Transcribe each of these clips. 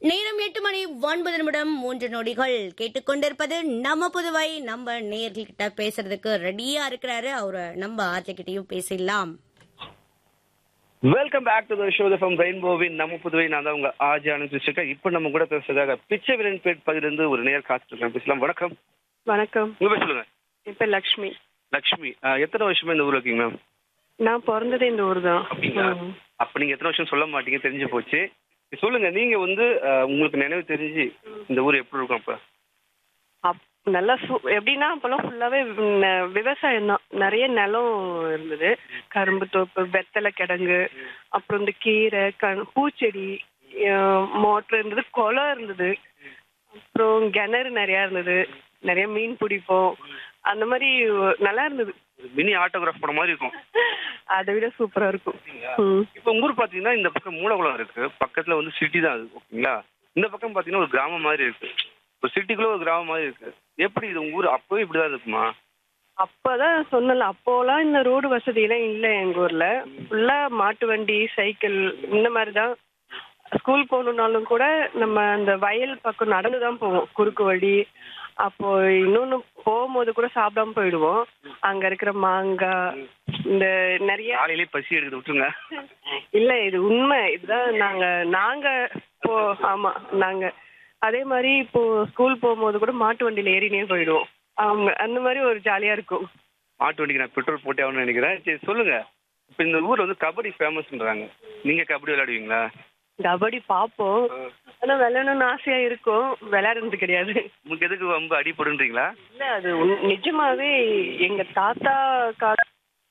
நேரம் எட்டு மணி ஒன்பது நிமிடம் மூன்று நொடிகள் கேட்டுக்கொண்டிருப்பது நம்ம புதுவை நம்ம நேர்கிட்ட பேசுறதுக்கு ரெடியா இருக்கிறாரு அவரை நம்ம ஆர்ஜிக்கிட்டையும் பேசிடலாம் welcome back to the show from ரெயின்போவின் நம்ம புதுவை நான் தான் உங்க ஆஜி ஆனந்த் பேசிருக்கேன் இப்போ நம்ம கூட பேசுறதாக பிச்சை வீரன்பேட் பகுதியிலிருந்து ஒரு நேர் காத்துருக்கேன் பேசலாம் வணக்கம் வணக்கம் உங்க பேர் சொல்லுங்க என் பேர் லக்ஷ்மி லக்ஷ்மி ஆஹ், எத்தனை வருஷமா இந்த ஊர்ல இருக்கீங்க மேம் நான் பிறந்ததே இந்த ஊர் தான் அப்படிங்களா அப்ப நீங்க எத்தனை வருஷம் சொல்ல மாட்டீங்க தெரிஞ்சு போச்சு சொல்லுங்க நீங்க வந்து ஆஹ், உங்களுக்கு நினைவு தெரிஞ்சு இந்த ஊர் எப்படி இருக்கும் அப்ப அப் நல்லா சு எப்படின்னா அப்போல்லாம் ஃபுல்லாவே விவசாயம் தான் நிறைய நிலம் இருந்தது கரும்பு தோப்பு வெத்தலை கிடங்கு அப்புறம் இந்த கீரை கண் பூச்செடி மோட்டர் இருந்தது குளம் இருந்தது அப்புறம் கிணறு நிறையா இருந்தது நிறைய மீன் பிடிப்போம் அந்த மாதிரி நல்லா இருந்தது மினி ஆட்டோகிராஃப் போன மாதிரி இருக்கும் அதை விட சூப்பரா இருக்கும் ம் இப்போ உங்க ஊர் பாத்தீங்கன்னா இந்த பக்கம் மூலகுளம் இருக்கு பக்கத்துல வந்து சிட்டி தான் அது ஓகேங்களா இந்த பக்கம் பாத்தீங்கன்னா ஒரு கிராமம் மாதிரி இருக்கு ஒரு சிட்டிக்குள்ள ஒரு கிராமம் மாதிரி இருக்கு எப்படி இது உங்க ஊர் அப்பவே இப்படிதான் இருக்குமா அப்பதான் சொன்னல அப்போலாம் இந்த ரோடு வசதி எல்லாம் இல்ல எங்க ஊர்ல ஃபுல்லா மாட்டு வண்டி சைக்கிள் இந்த மாதிரி தான் ஸ்கூல் போகணுன்னாலும் கூட நம்ம அந்த வயல் பக்கம் நடந்து தான் போவோம் குறுக்கு வழி அப்போ இன்னொன்னு போகும்போது கூட சாப்பிடாம போயிடுவோம் அங்க இருக்கிற மாங்காய் இந்த நிறைய காலையிலே பசி எடுத்து விட்டுருங்க இல்ல இது உண்மை இதுதான் நாங்க நாங்க போ ஆமா நாங்க அதே மாதிரி இப்போ ஸ்கூல் போகும்போது கூட மாட்டு வண்டியில ஏறினே போயிடுவோம் அவங்க அந்த மாதிரி ஒரு ஜாலியா இருக்கும் மாட்டு வண்டிக்கு நான் பெட்ரோல் போட்டே ஆகணும்னு நினைக்கிறேன் சரி சொல்லுங்க இப்போ இந்த ஊர்ல வந்து கபடி ஃபேமஸ்ன்றாங்க நீங்க கபடி விளையாடுவீங்களா கபடி பார்ப்போம் ஆனா விளையாடணும்னு ஆசையா இருக்கும் விளையாடுறது கிடையாது உங்களுக்கு எதுக்கு ரொம்ப அடிப்படுன்றீங்களா இல்ல அது உண்- நிஜமாவே எங்க தாத்தா கால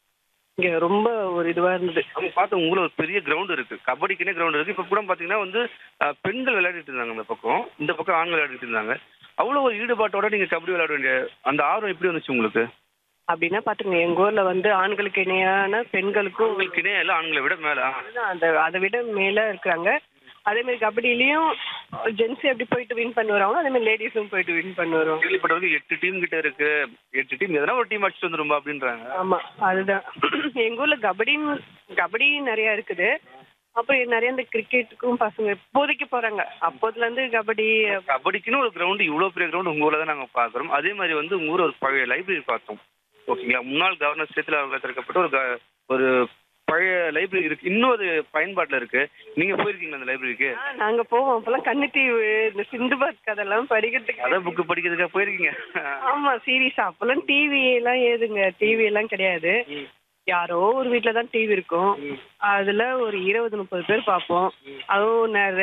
இங்க ரொம்ப ஒரு இதுவா இருந்தது அவங்க பார்த்த உங்களை ஒரு பெரிய கிரவுண்ட் இருக்கு கபடிக்குனே கிரவுண்ட் இருக்கு இப்போ கூட பாத்தீங்கன்னா வந்து அஹ், பெண்கள் விளையாடிட்டு இருந்தாங்க இந்த பக்கம் இந்த பக்கம் ஆண்கள் விளையாடிட்டு இருந்தாங்க அவ்வளோ ஒரு ஈடுபாட்டோட நீங்க கபடி விளையாட வேண்டிய அந்த ஆர்வம் எப்படி வந்துச்சு உங்களுக்கு அப்படின்னா பாத்துங்க எங்க ஊர்ல வந்து ஆண்களுக்கு இணையான பெண்களுக்கும் உங்களுக்கு இணைய இல்லை ஆண்களை விட மேல ஆ. அதுதான் அந்த அதை விட மேல இருக்காங்க அதே மாதிரி கபடியிலயும் ஜென்ஸ் எப்படி போயிட்டு வின் பண்ணி வருவாங்க அதே மாதிரி லேடிஸும் போயிட்டு வின் பண்ணி வருவாங்க கேள்விப்பட்டவங்க எட்டு டீம் கிட்ட இருக்கு எட்டு டீம் எதனா ஒரு டீம் அடிச்சுட்டு வந்துருமா அப்படின்றாங்க ஆமா அதுதான் எங்க ஊர்ல கபடின்னு கபடி நிறைய இருக்குது அப்புறம் நிறைய இந்த கிரிக்கெட்டுக்கும் பசங்க இப்போதைக்கு போறாங்க அப்போதுல இருந்து கபடி கபடிக்குன்னு ஒரு கிரவுண்ட் இவ்வளோ பெரிய கிரவுண்ட் உங்க ஊர்ல தான் நாங்க பாக்குறோம் அதே மாதிரி வந்து உங்க ஊர் ஒரு பழைய லைப்ரரி பார்த்தோம் ஓகேங்களா முன்னாள் கவர்னர் சேத்துல அவர்கள் திறக்கப்பட்ட ஒரு க- ஒரு பழைய லைப்ரரி இருக்கு இன்னொரு பயன்பாட்டுல இருக்கு நீங்க போயிருக்கீங்களா அந்த லைப்ரரிக்கு ஆ, நாங்க போவோம் அப்பெல்லாம் கன்னித்தீவு இந்த சிந்துபாத் கதைலாம் படிக்கிறதுக்கு கதை புக்கு படிக்கிறதுக்காக போயிருக்கீங்க ஆமா சீரியஸா அப்பெல்லாம் டிவி எல்லாம் ஏதுங்க டிவி எல்லாம் கிடையாது யாரோ ஒரு வீட்ல தான் டிவி இருக்கும் அதுல ஒரு இருபது முப்பது பேர் பார்ப்போம் அதுவும் நெ-